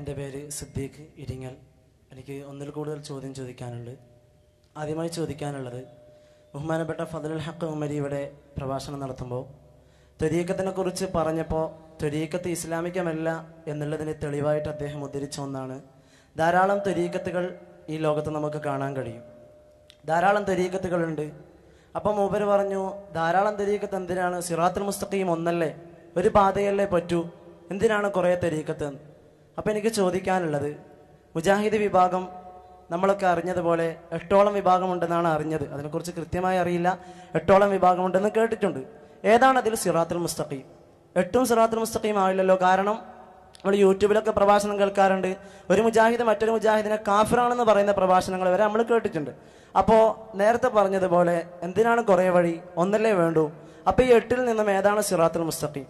എൻ്റെ പേര് സിദ്ദീഖ് ഇരിങ്ങൽ എനിക്ക് ഒന്നിൽ കൂടുതൽ ചോദ്യം ചോദിക്കാനുണ്ട് ആദ്യമായി ചോദിക്കാനുള്ളത് ബഹുമാനപ്പെട്ട ഫതലുൽ ഹക്ക് ഉമരി ഇവിടെ പ്രഭാഷണം നടത്തുമ്പോൾ ത്വരീക്കത്തിനെ കുറിച്ച് പറഞ്ഞപ്പോൾ ത്വരീക്കത്ത് ഇസ്ലാമികമല്ല എന്നുള്ളതിന് തെളിവായിട്ട് അദ്ദേഹം ഉദ്ധരിച്ച ഒന്നാണ് ധാരാളം ത്വരീക്കത്തുകൾ ഈ ലോകത്ത് നമുക്ക് കാണാൻ കഴിയും ധാരാളം തരീക്കത്തുകളുണ്ട് അപ്പം മൂപ്പര് പറഞ്ഞു ധാരാളം തരീക്കത്ത് എന്തിനാണ് സിറാത്തുൽ മുസ്തഖീം ഒന്നല്ലേ ഒരു പാതയല്ലേ പറ്റൂ എന്തിനാണ് കുറേ തരീക്കത്ത് അപ്പം എനിക്ക് ചോദിക്കാനുള്ളത് മുജാഹിദ് വിഭാഗം നമ്മളൊക്കെ അറിഞ്ഞതുപോലെ എട്ടോളം വിഭാഗമുണ്ടെന്നാണ് അറിഞ്ഞത് അതിനെക്കുറിച്ച് കൃത്യമായി അറിയില്ല എട്ടോളം വിഭാഗമുണ്ടെന്ന് കേട്ടിട്ടുണ്ട് ഏതാണ് അതിൽ സിറാത്തുൽ മുസ്തഖീം എട്ടും സിറാത്തുൽ മുസ്തഖീം ആവില്ലല്ലോ കാരണം നമ്മൾ യൂട്യൂബിലൊക്കെ പ്രഭാഷണം കേൾക്കാറുണ്ട് ഒരു മുജാഹിദ് മറ്റൊരു മുജാഹിദിനെ കാഫിറാണെന്ന് പറയുന്ന പ്രഭാഷണങ്ങൾ വരെ നമ്മൾ കേട്ടിട്ടുണ്ട് അപ്പോൾ നേരത്തെ പറഞ്ഞതുപോലെ എന്തിനാണ് കുറേ വഴി ഒന്നല്ലേ വേണ്ടൂ അപ്പോൾ ഈ എട്ടിൽ നിന്നും ഏതാണ് സിറാത്തുൽ മുസ്തഖീം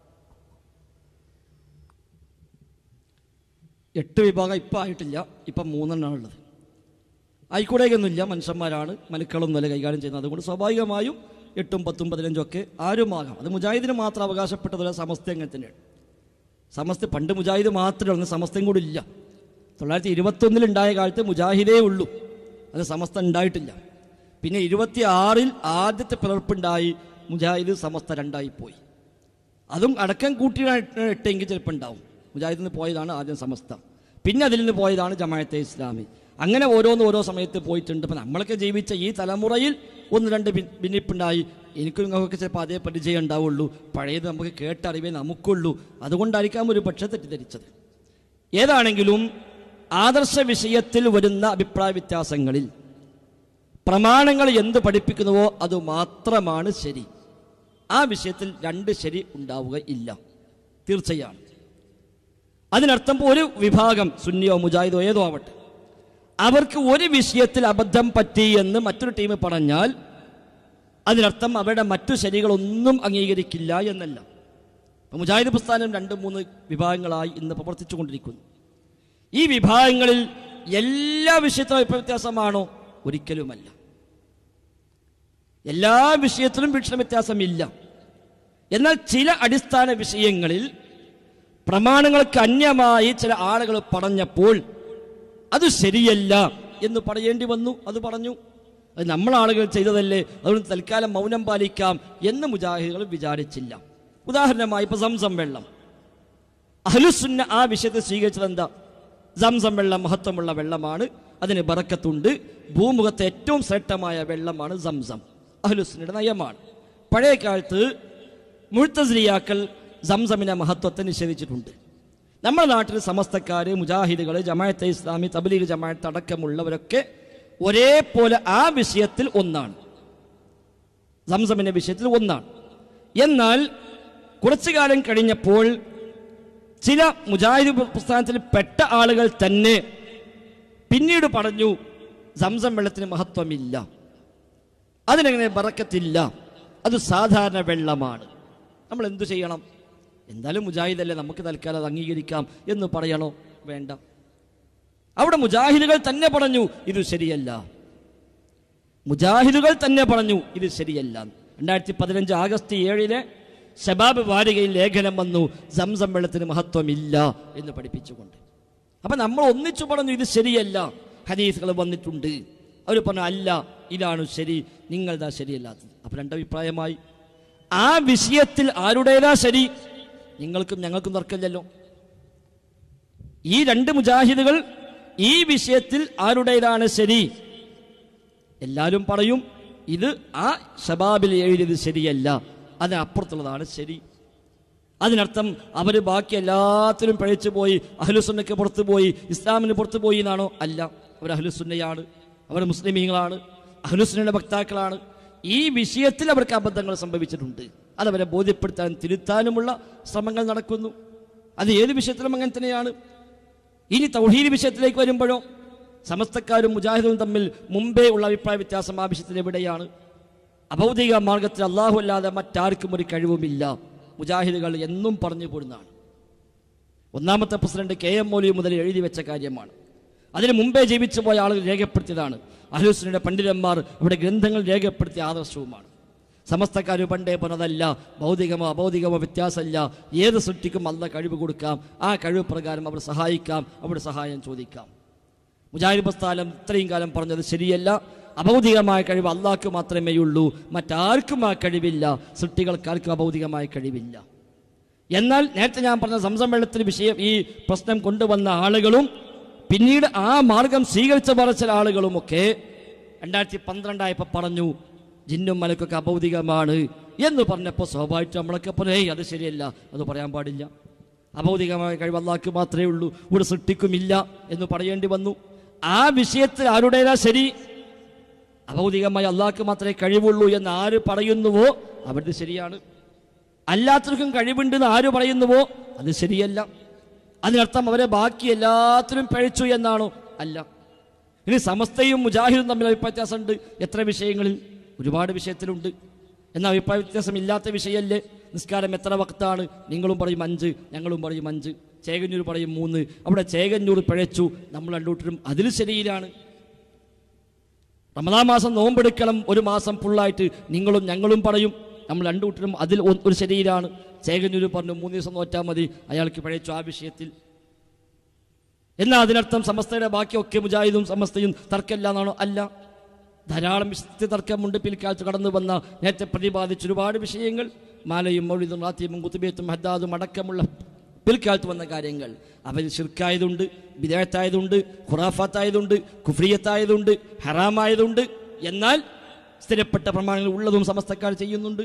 എട്ട് വിഭാഗം ഇപ്പം ആയിട്ടില്ല ഇപ്പം മൂന്നെണ്ണമാണ് ഉള്ളത് ആയിക്കൂടെയൊന്നുമില്ല മനുഷ്യന്മാരാണ് മനുക്കളൊന്നുമല്ല കൈകാര്യം ചെയ്യുന്നത് അതുകൊണ്ട് സ്വാഭാവികമായും എട്ടും പത്തും പതിനഞ്ചും ഒക്കെ ആരുമാകാം അത് മുജാഹിദിന് മാത്രം അവകാശപ്പെട്ടതല്ല സമസ്ത അങ്ങനെ തന്നെയാണ് സമസ്ത പണ്ട് മുജാഹിദ് മാത്രമേ ഉള്ളൂ സമസ്തയും കൂടി ഇല്ല തൊള്ളായിരത്തി ഇരുപത്തൊന്നിൽ ഉണ്ടായ കാലത്ത് മുജാഹിദേ ഉള്ളൂ അത് സമസ്ത ഉണ്ടായിട്ടില്ല പിന്നെ ഇരുപത്തി ആറിൽ ആദ്യത്തെ പിളർപ്പുണ്ടായി മുജാഹിദ് സമസ്ത രണ്ടായി പോയി അതും അടക്കം കൂട്ടിയാണ് എട്ടെങ്കിൽ ചിലപ്പോൾ ഉണ്ടാവും മുജാഹിദിൽ നിന്ന് പോയതാണ് ആദ്യം സമസ്ത പിന്നെ അതിൽ നിന്ന് പോയതാണ് ജമാഅത്തെ ഇസ്ലാമി അങ്ങനെ ഓരോന്ന് ഓരോ സമയത്ത് പോയിട്ടുണ്ട് ഇപ്പം നമ്മളൊക്കെ ജീവിച്ച ഈ തലമുറയിൽ ഒന്ന് രണ്ട് ഭിൻ- ഭിന്നിപ്പുണ്ടായി എനിക്കും നിങ്ങൾക്കൊക്കെ ചിലപ്പോൾ അതേ പരിചയം ഉണ്ടാവുള്ളൂ പഴയത് നമുക്ക് കേട്ടറിവേ നമുക്കുള്ളൂ അതുകൊണ്ടായിരിക്കാം ഒരു പക്ഷേ തെറ്റിദ്ധരിച്ചത് ഏതാണെങ്കിലും ആദർശ വിഷയത്തിൽ വരുന്ന അഭിപ്രായ വ്യത്യാസങ്ങളിൽ പ്രമാണങ്ങൾ എന്ത് പഠിപ്പിക്കുന്നുവോ അത് മാത്രമാണ് ശരി ആ വിഷയത്തിൽ രണ്ട് ശരി ഉണ്ടാവുകയില്ല തീർച്ചയാണ് അതിനർത്ഥം ഇപ്പോൾ ഒരു വിഭാഗം സുന്നിയോ മുജാഹിദോ ഏതോ ആവട്ടെ അവർക്ക് ഒരു വിഷയത്തിൽ അബദ്ധം പറ്റി എന്ന് മറ്റൊരു ടീം പറഞ്ഞാൽ അതിനർത്ഥം അവരുടെ മറ്റു ശരികളൊന്നും അംഗീകരിക്കില്ല എന്നല്ല ഇപ്പൊ മുജാഹിദ് പ്രസ്ഥാനം രണ്ട് മൂന്ന് വിഭാഗങ്ങളായി ഇന്ന് പ്രവർത്തിച്ചു കൊണ്ടിരിക്കുന്നു ഈ വിഭാഗങ്ങളിൽ എല്ലാ വിഷയത്തിലും അഭിപ്രായ വ്യത്യാസമാണോ ഒരിക്കലുമല്ല എല്ലാ വിഷയത്തിലും വീക്ഷണ വ്യത്യാസമില്ല എന്നാൽ ചില അടിസ്ഥാന വിഷയങ്ങളിൽ പ്രമാണങ്ങൾക്ക് അന്യമായി ചില ആളുകൾ പറഞ്ഞപ്പോൾ അത് ശരിയല്ല എന്ന് പറയേണ്ടി വന്നു അത് പറഞ്ഞു അത് നമ്മളാളുകൾ ചെയ്തതല്ലേ അതുകൊണ്ട് തൽക്കാലം മൗനം പാലിക്കാം എന്ന് മുജാഹിദുകൾ വിചാരിച്ചില്ല ഉദാഹരണമായി ഇപ്പൊ സംസം വെള്ളം അഹ്ലുസുന്ന ആ വിഷയത്തെ സ്വീകരിച്ചത് എന്താ സംസം വെള്ളം മഹത്വമുള്ള വെള്ളമാണ് അതിന് ബറക്കത്തുണ്ട് ഭൂമുഖത്തെ ഏറ്റവും ശ്രേഷ്ഠമായ വെള്ളമാണ് സംസം അഹ്ലുസുന്നയുടെ നയമാണ് പഴയ കാലത്ത് മുഴുത്തസ്ലിയാക്കൾ സംസമിന്റെ മഹത്വത്തെ നിഷേധിച്ചിട്ടുണ്ട് നമ്മുടെ നാട്ടിൽ സമസ്തക്കാർ മുജാഹിദുകൾ ജമാഅത്തെ ഇസ്ലാമി തബ്ലീഗ് ജമാഅത്ത് അടക്കമുള്ളവരൊക്കെ ഒരേപോലെ ആ വിഷയത്തിൽ ഒന്നാണ് സംസമിന്റെ വിഷയത്തിൽ ഒന്നാണ് എന്നാൽ കുറച്ചു കാലം കഴിഞ്ഞപ്പോൾ ചില മുജാഹിദ് പ്രസ്ഥാനത്തിൽ പെട്ട ആളുകൾ തന്നെ പിന്നീട് പറഞ്ഞു സംസം വെള്ളത്തിന് മഹത്വമില്ല അതിനെങ്ങനെ ബറക്കത്തില്ല അത് സാധാരണ വെള്ളമാണ് നമ്മൾ എന്തു ചെയ്യണം എന്തായാലും മുജാഹിദല്ലേ നമുക്ക് തൽക്കാലം അത് അംഗീകരിക്കാം എന്ന് പറയണോ വേണ്ട അവിടെ മുജാഹിദുകൾ തന്നെ പറഞ്ഞു ഇത് ശരിയല്ല മുജാഹിദുകൾ തന്നെ പറഞ്ഞു ഇത് ശരിയല്ല രണ്ടായിരത്തി പതിനഞ്ച് ആഗസ്റ്റ് ഏഴിന് ശബാബ് വാരികയിൽ ലേഖനം വന്നു സംസം വെള്ളത്തിന് മഹത്വമില്ല എന്ന് പഠിപ്പിച്ചുകൊണ്ട് അപ്പൊ നമ്മൾ ഒന്നിച്ചു പറഞ്ഞു ഇത് ശരിയല്ല ഹദീസുകൾ വന്നിട്ടുണ്ട് അവർ പറഞ്ഞു അല്ല ഇതാണ് ശരി നിങ്ങളതാ ശരിയല്ലാത്തത് അപ്പൊ രണ്ടഭിപ്രായമായി ആ വിഷയത്തിൽ ആരുടേതാ ശരി നിങ്ങൾക്കും ഞങ്ങൾക്കും തർക്കമില്ലല്ലോ ഈ രണ്ട് മുജാഹിദുകൾ ഈ വിഷയത്തിൽ ആരുടേതാണ് ശരി എല്ലാവരും പറയും ഇത് ആ ഷബാബിൽ എഴുതിയത് ശരിയല്ല അതിനപ്പുറത്തുള്ളതാണ് ശരി അതിനർത്ഥം അവർ ബാക്കി എല്ലാത്തിലും പഴിച്ചു പോയി അഹ്ലുസുന്നയ്ക്ക് പുറത്തു പോയി ഇസ്ലാമിന് പുറത്തു പോയി എന്നാണോ അല്ല അവർ അഹ്ലുസുന്നയാണ് അവർ മുസ്ലിമീങ്ങളാണ് അഹ്ലുസുന്നയുടെ ഭക്താക്കളാണ് ഈ വിഷയത്തിൽ അവർക്ക് അബദ്ധങ്ങൾ സംഭവിച്ചിട്ടുണ്ട് അതവരെ ബോധ്യപ്പെടുത്താനും തിരുത്താനുമുള്ള ശ്രമങ്ങൾ നടക്കുന്നു അത് ഏത് വിഷയത്തിലും അങ്ങനെ തന്നെയാണ് ഇനി തൗഹീദ് വിഷയത്തിലേക്ക് വരുമ്പോഴോ സമസ്തക്കാരും മുജാഹിദും തമ്മിൽ മുമ്പേ ഉള്ള അഭിപ്രായ വ്യത്യാസം ആ വിഷയത്തിൽ എവിടെയാണ് അഭൗതിക മാർഗത്തിൽ അള്ളാഹു അല്ലാതെ മറ്റാർക്കും ഒരു കഴിവുമില്ല മുജാഹിദുകൾ എന്നും പറഞ്ഞു പോരുന്നതാണ് ഒന്നാമത്തെ പ്രസിഡന്റ് കെ എം മൗലവി മുതൽ എഴുതി വെച്ച കാര്യമാണ് അതിന് മുമ്പേ ജീവിച്ചു പോയ ആളുകൾ രേഖപ്പെടുത്തിയതാണ് അഹ്ലുസ്ലിന്റെ പണ്ഡിതന്മാർ ഇവിടെ ഗ്രന്ഥങ്ങൾ രേഖപ്പെടുത്തിയ ആദർശവുമാണ് സമസ്തക്കാർ പണ്ടേ പറഞ്ഞതല്ല ഭൗതികമോ അഭൗതികമോ വ്യത്യാസമല്ല ഏത് സൃഷ്ടിക്കും അല്ല കഴിവ് കൊടുക്കാം ആ കഴിവ് പ്രകാരം അവർ സഹായിക്കാം അവിടെ സഹായം ചോദിക്കാം മുജാഹിദ് പ്രസ്ഥാനം ഇത്രയും കാലം പറഞ്ഞത് ശരിയല്ല അഭൗതികമായ കഴിവ് അള്ളാഹ്ക്ക് മാത്രമേ ഉള്ളൂ മറ്റാർക്കും ആ കഴിവില്ല സൃഷ്ടികൾക്കാർക്കും അഭൗതികമായ കഴിവില്ല എന്നാൽ നേരത്തെ ഞാൻ പറഞ്ഞ സംസം വെള്ളത്തിന് വിഷയം ഈ പ്രശ്നം കൊണ്ടുവന്ന ആളുകളും പിന്നീട് ആ മാർഗം സ്വീകരിച്ച പറ ചില ആളുകളുമൊക്കെ രണ്ടായിരത്തി പന്ത്രണ്ടായപ്പോൾ പറഞ്ഞു ജിന്നും മലക്കൊക്കെ അഭൗതികമാണ് എന്ന് പറഞ്ഞപ്പോൾ സ്വാഭാവികം നമ്മളൊക്കെ പറഞ്ഞു ഏയ് അത് ശരിയല്ല അത് പറയാൻ പാടില്ല അഭൗതികമായ കഴിവ് അള്ളാഹ്ക്ക് മാത്രമേ ഉള്ളൂ ഒരു സൃഷ്ടിക്കുമില്ല എന്ന് പറയേണ്ടി വന്നു ആ വിഷയത്തിൽ ആരുടേതാ ശരി അഭൗതികമായി അള്ളാഹ്ക്ക് മാത്രമേ കഴിവുള്ളൂ എന്ന് ആര് പറയുന്നുവോ അവരുടെ ശരിയാണ് അല്ലാത്തവർക്കും കഴിവുണ്ടെന്ന് ആര് പറയുന്നുവോ അത് ശരിയല്ല അതിനർത്ഥം അവരെ ബാക്കി എല്ലാത്തിനും പഴിച്ചു എന്നാണോ അല്ല ഇനി സമസ്തയും മുജാഹിദും തമ്മിൽ അഭിപ്രായ വ്യത്യാസമുണ്ട് എത്ര വിഷയങ്ങളിൽ ഒരുപാട് വിഷയത്തിലുണ്ട് എന്നാൽ അഭിപ്രായ വ്യത്യാസം ഇല്ലാത്ത വിഷയമല്ലേ നിസ്കാരം എത്ര വക്താണ് നിങ്ങളും പറയും അഞ്ച് ഞങ്ങളും പറയും അഞ്ച് ചേകന്നൂർ പറയും മൂന്ന് അവിടെ ചേകന്നൂർ പിഴച്ചു നമ്മൾ രണ്ടുകൂട്ടരും അതിൽ ശരിയിലാണ് റമദാ മാസം നോമ്പെടുക്കണം ഒരു മാസം ഫുള്ളായിട്ട് നിങ്ങളും ഞങ്ങളും പറയും നമ്മൾ രണ്ടു കൂട്ടരും അതിൽ ഒ- ഒരു ശരീരമാണ് ചേകന്നൂര് പറഞ്ഞു മൂന്ന് ദിവസം നോറ്റാൽ മതി അയാൾക്ക് പഴച്ചു ആ വിഷയത്തിൽ എന്നാൽ അതിനർത്ഥം സമസ്തയുടെ ബാക്കിയൊക്കെ മുജാഹിദും സമസ്തയും തർക്കമില്ല എന്നാണോ അല്ല ധാരാളം വിശുദ്ധ തർക്കമുണ്ട് പിൽക്കാലത്ത് കടന്നു വന്ന നേരത്തെ പ്രതിപാദിച്ച ഒരുപാട് വിഷയങ്ങൾ മാലയും മൗലിദും റാത്തിയും കുത്തുബിയത്തും ഹദ്ദാദും അടക്കമുള്ള പിൽക്കാലത്ത് വന്ന കാര്യങ്ങൾ അവരിൽ ഷിർക്കായതുണ്ട് വിദേഹത്തായതുണ്ട് ഖുറാഫാത്തായതുണ്ട് കുഫ്രിയത്തായതുണ്ട് ഹറാമായതുണ്ട് എന്നാൽ സ്ഥിരപ്പെട്ട പ്രമാണങ്ങൾ ഉള്ളതും സമസ്തക്കാർ ചെയ്യുന്നുണ്ട്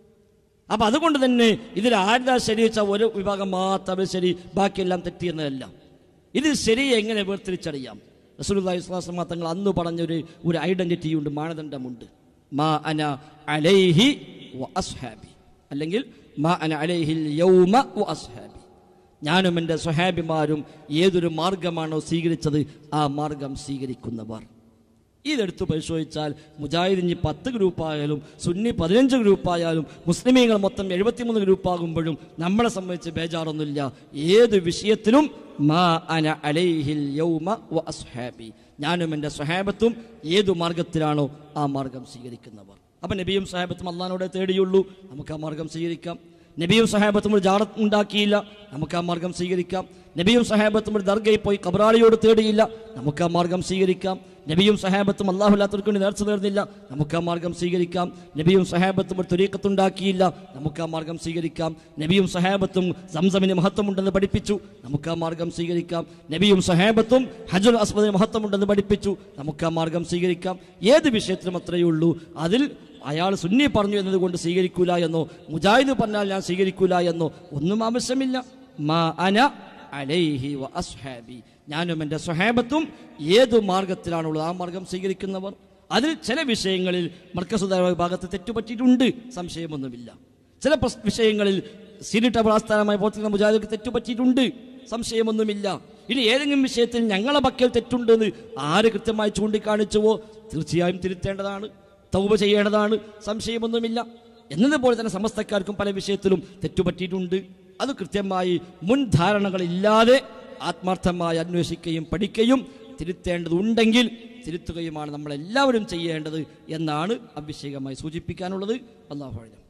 അപ്പൊ അതുകൊണ്ട് തന്നെ ഇതിൽ ആരുടെ ശരി വെച്ചാൽ ഒരു വിഭാഗം മാത്രം ശരി ബാക്കിയെല്ലാം തെറ്റിയെന്നതല്ല ഇതിൽ ശരി എങ്ങനെ വേർതിരിച്ചറിയാം റസൂലുള്ളാഹി സ്വല്ലല്ലാഹു അലൈഹി വസല്ലം തങ്ങൾ അന്ന് പറഞ്ഞൊരു ഒരു ഐഡന്റിറ്റി ഉണ്ട് മാനദണ്ഡമുണ്ട് മാ അന അലൈഹി വ അസ്ഹാബി അല്ലെങ്കിൽ മാ അന അലൈഹിൽ യൗമ വ അസ്ഹാബി ഞാനും എൻ്റെ സ്വഹാബിമാരും ഏതൊരു മാർഗമാണോ സ്വീകരിച്ചത് ആ മാർഗം സ്വീകരിക്കുന്നവർ ഇതെടുത്ത് പരിശോധിച്ചാൽ മുജാഹിദിന് പത്ത് ഗ്രൂപ്പായാലും സുന്നി പതിനഞ്ച് ഗ്രൂപ്പായാലും മുസ്ലിമീങ്ങൾ മൊത്തം എഴുപത്തിമൂന്ന് ഗ്രൂപ്പാകുമ്പോഴും നമ്മളെ സംബന്ധിച്ച് ബേജാറൊന്നുമില്ല ഏത് വിഷയത്തിലും മാ അന അലൈഹിൽ യൗമ വ അസ്ഹാബി ഞാനും എൻ്റെ സ്വഹാബത്തും ഏതു മാർഗത്തിലാണോ ആ മാർഗം സ്വീകരിക്കുന്നവർ അപ്പം നബിയും സ്വഹാബത്തും അള്ളഹാനോടെ തേടിയുള്ളൂ നമുക്ക് ആ മാർഗം സ്വീകരിക്കാം നബിയും സഹാബത്തും ഒരു ജാറത്ത് ഉണ്ടാക്കിയില്ല നമുക്ക് ആ മാർഗം സ്വീകരിക്കാം നബിയും സഹാബത്തും ഒരു ദർഗയിൽ പോയി കബറാളിയോട് തേടിയില്ല നമുക്ക് ആ മാർഗം സ്വീകരിക്കാം നബിയും സഹാബത്തും അള്ളാഹുല്ലാത്തവർക്ക് വേണ്ടി നേർച്ച നേർന്നില്ല നമുക്ക് ആ മാർഗം സ്വീകരിക്കാം നബിയും സഹാബത്തും ഒരു തുരീക്കത്തുണ്ടാക്കിയില്ല നമുക്ക് ആ മാർഗം സ്വീകരിക്കാം നബിയും സഹാബത്തും സംസമിന് മഹത്വമുണ്ടെന്ന് പഠിപ്പിച്ചു നമുക്ക് ആ മാർഗം സ്വീകരിക്കാം നബിയും സഹാബത്തും ഹജുൽ അസ്മദിന് മഹത്വമുണ്ടെന്ന് പഠിപ്പിച്ചു നമുക്ക് ആ മാർഗം സ്വീകരിക്കാം ഏത് വിഷയത്തിലും അത്രയേ ഉള്ളൂ അതിൽ അയാൾ സുന്നി പറഞ്ഞു എന്നതുകൊണ്ട് സ്വീകരിക്കൂല എന്നോ മുജാഹിദ് പറഞ്ഞാൽ ഞാൻ സ്വീകരിക്കൂല എന്നോ ഒന്നും ആവശ്യമില്ല മാ അന അലൈഹി വ അസ്ഹാബി ഞാനും എൻ്റെ സ്വഹാബത്തും ഏതു മാർഗത്തിലാണുള്ളത് ആ മാർഗം സ്വീകരിക്കുന്നവർ അതിൽ ചില വിഷയങ്ങളിൽ മർക്കസുദാര വിഭാഗത്ത് തെറ്റുപറ്റിയിട്ടുണ്ട് സംശയമൊന്നുമില്ല ചില പ്രസ് വിഷയങ്ങളിൽ സീനിട്ട പ്രാസ്ഥാനമായി പ്രവർത്തിക്കുന്ന മുജാഹിദർക്ക് തെറ്റുപറ്റിയിട്ടുണ്ട് സംശയമൊന്നുമില്ല ഇനി ഏതെങ്കിലും വിഷയത്തിൽ ഞങ്ങളെ പക്കൽ തെറ്റുണ്ടെന്ന് ആര് കൃത്യമായി ചൂണ്ടിക്കാണിച്ചുവോ തീർച്ചയായും തിരുത്തേണ്ടതാണ് തൗബ ചെയ്യേണ്ടതാണ് സംശയമൊന്നുമില്ല എന്നതുപോലെ തന്നെ സമസ്തക്കാർക്കും പല വിഷയത്തിലും തെറ്റുപറ്റിയിട്ടുണ്ട് അത് കൃത്യമായി മുൻധാരണകളില്ലാതെ ആത്മാർത്ഥമായി അന്വേഷിക്കുകയും പഠിക്കുകയും തിരുത്തേണ്ടതുണ്ടെങ്കിൽ തിരുത്തുകയുമാണ് നമ്മളെല്ലാവരും ചെയ്യേണ്ടത് എന്നാണ് അഭിഷേകമായി സൂചിപ്പിക്കാനുള്ളത് അള്ളാഹു അഴം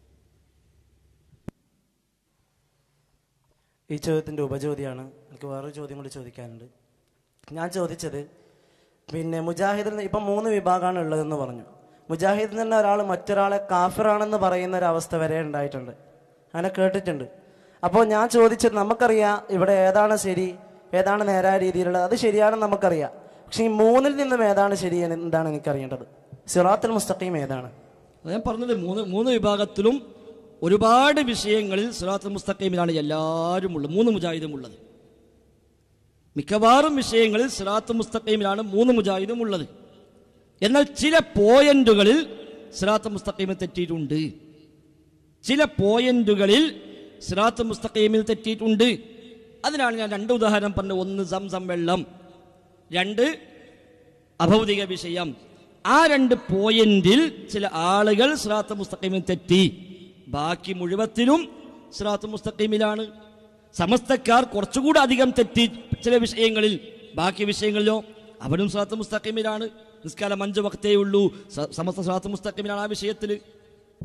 ഈ ചോദ്യത്തിൻ്റെ ഉപചോദ്യമാണ് എനിക്ക് വേറൊരു ചോദ്യം കൂടി ചോദിക്കാനുണ്ട് ഞാൻ ചോദിച്ചത് പിന്നെ മുജാഹിദിൽ നിന്ന് ഇപ്പം മൂന്ന് വിഭാഗമാണ് ഉള്ളതെന്ന് പറഞ്ഞു മുജാഹിദിൽ നിന്ന് ഒരാൾ മറ്റൊരാളെ കാഫിറാണെന്ന് പറയുന്ന ഒരു അവസ്ഥ വരെ ഉണ്ടായിട്ടുണ്ട് അങ്ങനെ കേട്ടിട്ടുണ്ട് അപ്പോൾ ഞാൻ ചോദിച്ചത് നമുക്കറിയാം ഇവിടെ ഏതാണ് ശരി ഏതാണ് നേരായ രീതിയിലുള്ളത് അത് ശരിയാണെന്ന് നമുക്കറിയാം പക്ഷേ ഈ മൂന്നിൽ നിന്നും ഏതാണ് ശരി എന്ന് എന്താണ് എനിക്കറിയേണ്ടത് സിറാത്തുൽ മുസ്തഖീം ഏതാണ് അത് ഞാൻ പറഞ്ഞത് മൂന്ന് മൂന്ന് വിഭാഗത്തിലും ഒരുപാട് വിഷയങ്ങളിൽ സുറാത്ത് മുസ്തഖീമിലാണ് എല്ലാവരും ഉള്ളത് മൂന്ന് മുജാഹിദും ഉള്ളത് മിക്കവാറും വിഷയങ്ങളിൽ സിറാത്ത് മുസ്തഖീമിലാണ് മൂന്ന് മുജാഹിദും ഉള്ളത് എന്നാൽ ചില പോയിന്റുകളിൽ സിറാത്ത് മുസ്തഖീമിൽ തെറ്റിയിട്ടുണ്ട് ചില പോയിന്റുകളിൽ സിറാത്ത് മുസ്തഖീമിൽ തെറ്റിയിട്ടുണ്ട് അതിനാണ് ഞാൻ രണ്ട് ഉദാഹരണം പറഞ്ഞത് ഒന്ന് സംസം വെള്ളം രണ്ട് അഭൗതിക വിഷയം ആ രണ്ട് പോയിന്റിൽ ചില ആളുകൾ സിറാത്ത് മുസ്തഖീമിൽ തെറ്റി ബാക്കി മുഴുവത്തിലും സിറാത്ത് മുസ്തഖീമിലാണ് സമസ്തക്കാർ കുറച്ചുകൂടി അധികം തെറ്റി ചില വിഷയങ്ങളിൽ ബാക്കി വിഷയങ്ങളിലോ അവരും സിറാത്ത് മുസ്തഖീമിലാണ് നിസ്കാരം അഞ്ച് വക്തേ ഉള്ളൂ സ- സമസ്ത സിറാത്ത് മുസ്തഖീമിലാണ് ആ വിഷയത്തിൽ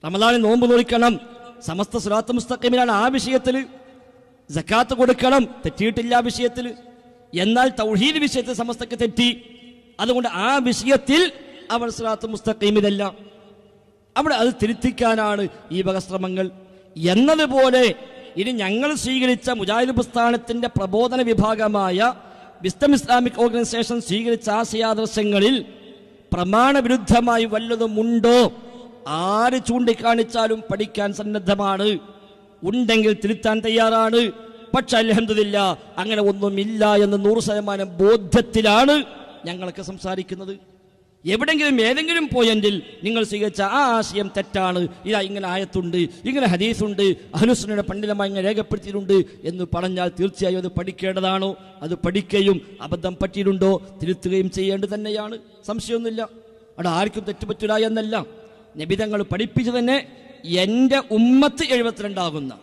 റമദാനിൽ നോമ്പ് നോക്കണം സമസ്ത സുലാത്ത് മുസ്തഖീമിലാണ് ആ വിഷയത്തിൽ ജക്കാത്ത് കൊടുക്കണം തെറ്റിയിട്ടില്ല ആ വിഷയത്തിൽ എന്നാൽ തൗഹീദ് വിഷയത്തിൽ സമസ്തക്ക് തെറ്റി അതുകൊണ്ട് ആ വിഷയത്തിൽ അവർ സുലാത്ത് മുസ്തഖീമിലല്ല അവിടെ അത് തിരുത്തിക്കാനാണ് ഈ വകശ്രമങ്ങൾ എന്നതുപോലെ ഇനി ഞങ്ങൾ സ്വീകരിച്ച മുജാഹിദ് പ്രസ്ഥാനത്തിന്റെ പ്രബോധന വിഭാഗമായ വിസ്തം ഇസ്ലാമിക് ഓർഗനൈസേഷൻ സ്വീകരിച്ച ആശയാദർശങ്ങളിൽ പ്രമാണവിരുദ്ധമായി വല്ലതും ഉണ്ടോ ആര് ചൂണ്ടിക്കാണിച്ചാലും പഠിക്കാൻ സന്നദ്ധമാണ് ഉണ്ടെങ്കിൽ തിരുത്താൻ തയ്യാറാണ് പക്ഷെ അലഹമില്ല അങ്ങനെ ഒന്നുമില്ല എന്ന് നൂറ് ശതമാനം ബോധ്യത്തിലാണ് ഞങ്ങളൊക്കെ സംസാരിക്കുന്നത് എവിടെങ്കിലും ഏതെങ്കിലും പോയിന്റിൽ നിങ്ങൾ സ്വീകരിച്ച ആ ആശയം തെറ്റാണ് ഇതാ ഇങ്ങനെ ആയത്തുണ്ട് ഇങ്ങനെ ഹദീസുണ്ട് അഹ്ലുസുന്നയുടെ പണ്ഡിതമായി ഇങ്ങനെ രേഖപ്പെടുത്തിയിട്ടുണ്ട് എന്ന് പറഞ്ഞാൽ തീർച്ചയായും അത് പഠിക്കേണ്ടതാണോ അത് പഠിക്കുകയും അബദ്ധം പറ്റിയിട്ടുണ്ടോ തിരുത്തുകയും ചെയ്യേണ്ടത് തന്നെയാണ് സംശയമൊന്നുമില്ല അവിടെ ആർക്കും തെറ്റുപറ്റില്ല എന്നല്ല നബിതങ്ങൾ പഠിപ്പിച്ചു തന്നെ എൻ്റെ ഉമ്മത്ത് എഴുപത്തിരണ്ടാകുന്ന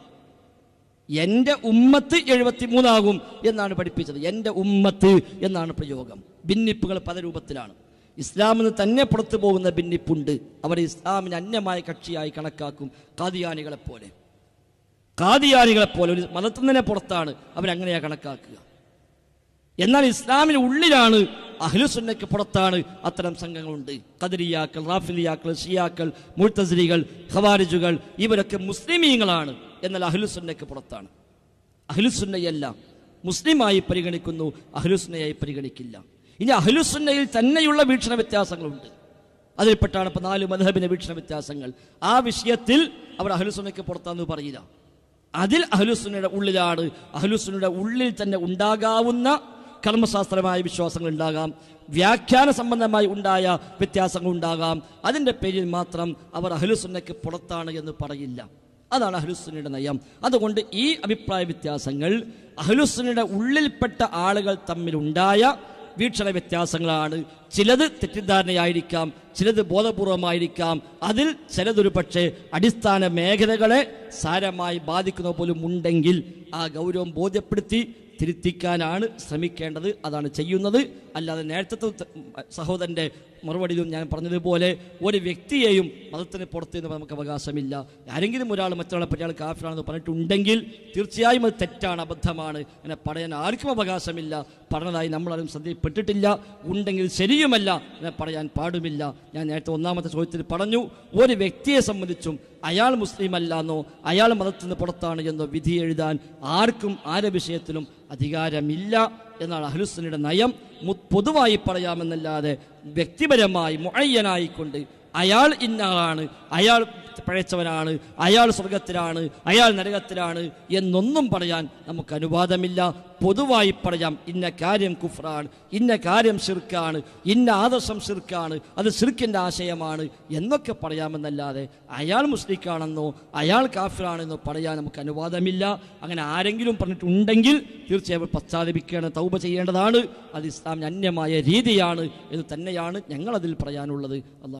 എൻ്റെ ഉമ്മത്ത് എഴുപത്തിമൂന്നാകും എന്നാണ് പഠിപ്പിച്ചത് എൻ്റെ ഉമ്മത്ത് എന്നാണ് പ്രയോഗം ഭിന്നിപ്പുകൾ പല രൂപത്തിലാണ് ഇസ്ലാമിൽ നിന്ന് തന്നെ പുറത്തു പോകുന്ന ഭിന്നിപ്പുണ്ട് അവർ ഇസ്ലാമിന് അന്യമായ കക്ഷിയായി കണക്കാക്കും കാദിയാനികളെ പോലെ കാദിയാനികളെ പോലെ ഒരു മതത്തിൽ തന്നെ പുറത്താണ് അവരങ്ങനെയാ കണക്കാക്കുക എന്നാൽ ഇസ്ലാമിന് ഉള്ളിലാണ് അഹ്ലുസുന്നയ്ക്ക് പുറത്താണ് അത്തരം സംഘങ്ങളുണ്ട് കദരിയാക്കൾ റാഫിലിയാക്കൾ ഷിയാക്കൾ മുഴ്ത്തസിരികൾ ഖവാരിജുകൾ ഇവരൊക്കെ മുസ്ലിമീങ്ങളാണ് എന്നാൽ അഹ്ലുസുന്നയ്ക്ക് പുറത്താണ് അഹ്ലുസുന്നയല്ല മുസ്ലിമായി പരിഗണിക്കുന്നു അഹ്ലുസുന്നയായി പരിഗണിക്കില്ല ഇനി അഹ്ലുസുന്നയിൽ തന്നെയുള്ള വീക്ഷണ വ്യത്യാസങ്ങളുണ്ട് അതിൽപ്പെട്ടാണ് ഇപ്പൊ നാല് മധബിന്റെ വീക്ഷണ വ്യത്യാസങ്ങൾ ആ വിഷയത്തിൽ അവർ അഹ്ലുസുന്നയ്ക്ക് പുറത്താന്ന് പറയില്ല അതിൽ അഹ്ലുസുന്നയുടെ ഉള്ളിലാണ് അഹ്ലുസുന്നയുടെ ഉള്ളിൽ തന്നെ ഉണ്ടാകാവുന്ന കർമ്മശാസ്ത്രമായ വിശ്വാസങ്ങൾ ഉണ്ടാകാം വ്യാഖ്യാന സംബന്ധമായി ഉണ്ടായ വ്യത്യാസങ്ങൾ ഉണ്ടാകാം അതിൻ്റെ പേരിൽ മാത്രം അവർ അഹ്ലുസുന്നയ്ക്ക് പുറത്താണ് എന്ന് പറയില്ല അതാണ് അഹ്ലുസുന്നയുടെ നയം അതുകൊണ്ട് ഈ അഭിപ്രായ വ്യത്യാസങ്ങൾ അഹ്ലുസുന്നയുടെ ഉള്ളിൽപ്പെട്ട ആളുകൾ തമ്മിലുണ്ടായ വീക്ഷണ വ്യത്യാസങ്ങളാണ് ചിലത് തെറ്റിദ്ധാരണയായിരിക്കാം ചിലത് ബോധപൂർവമായിരിക്കാം അതിൽ ചിലതൊരു പക്ഷേ അടിസ്ഥാന മേഖലകളെ സാരമായി ബാധിക്കുന്ന പോലും ഉണ്ടെങ്കിൽ ആ ഗൗരവം ബോധ്യപ്പെടുത്തി തിരുത്തിക്കാനാണ് ശ്രമിക്കേണ്ടത് അതാണ് ചെയ്യുന്നത് അല്ലാതെ നേരത്തെ സഹോദരൻ്റെ മറുപടിയിലും ഞാൻ പറഞ്ഞതുപോലെ ഒരു വ്യക്തിയെയും മതത്തിന് പുറത്ത് നിന്ന് നമുക്ക് അവകാശമില്ല ആരെങ്കിലും ഒരാൾ മറ്റൊരാളെ പറ്റി അയാൾ കാഫിറാണെന്ന് പറഞ്ഞിട്ടുണ്ടെങ്കിൽ തീർച്ചയായും അത് തെറ്റാണ് അബദ്ധമാണ് അങ്ങനെ പറയാൻ ആർക്കും അവകാശമില്ല പറഞ്ഞതായി നമ്മളാരും ശ്രദ്ധയിൽപ്പെട്ടിട്ടില്ല ഉണ്ടെങ്കിൽ ശരിയുമല്ല അങ്ങനെ പറയാൻ പാടുമില്ല ഞാൻ നേരത്തെ ഒന്നാമത്തെ ചോദ്യത്തിൽ പറഞ്ഞു ഒരു വ്യക്തിയെ സംബന്ധിച്ചും അയാൾ മുസ്ലിം അല്ലാന്നോ അയാൾ മതത്തിൽ നിന്ന് പുറത്താണ് എന്നോ വിധി എഴുതാൻ ആർക്കും ആരെ വിഷയത്തിലും അധികാരമില്ല എന്നാണ് അഹ്ലുസുന്നയുടെ നയം മു- പൊതുവായി പറയാമെന്നല്ലാതെ വ്യക്തിപരമായി മുഅയ്യനായിക്കൊണ്ട് അയാൾ ഇന്ന ആളാണ് അയാൾ പഴച്ചവനാണ് അയാൾ സ്വർഗത്തിലാണ് അയാൾ നരകത്തിലാണ് എന്നൊന്നും പറയാൻ നമുക്ക് അനുവാദമില്ല പൊതുവായി പറയാം ഇന്ന കാര്യം കുഫ്രാണ് ഇന്ന കാര്യം ഷിർക്കാണ് ഇന്ന ആദർശം ഷിർക്കാണ് അത് ഷിർക്കിൻ്റെ ആശയമാണ് എന്നൊക്കെ പറയാമെന്നല്ലാതെ അയാൾ മുസ്ലിക്കാണെന്നോ അയാൾ കാഫിറാണെന്നോ പറയാൻ നമുക്ക് അനുവാദമില്ല അങ്ങനെ ആരെങ്കിലും പറഞ്ഞിട്ടുണ്ടെങ്കിൽ തീർച്ചയായും പശ്ചാത്തപിക്കേണ്ട തൗബ ചെയ്യേണ്ടതാണ് അത് ഇസ്ലാമിന് അന്യമായ രീതിയാണ് എന്ന് തന്നെയാണ് ഞങ്ങളതിൽ പറയാനുള്ളത് അള്ളാഹ്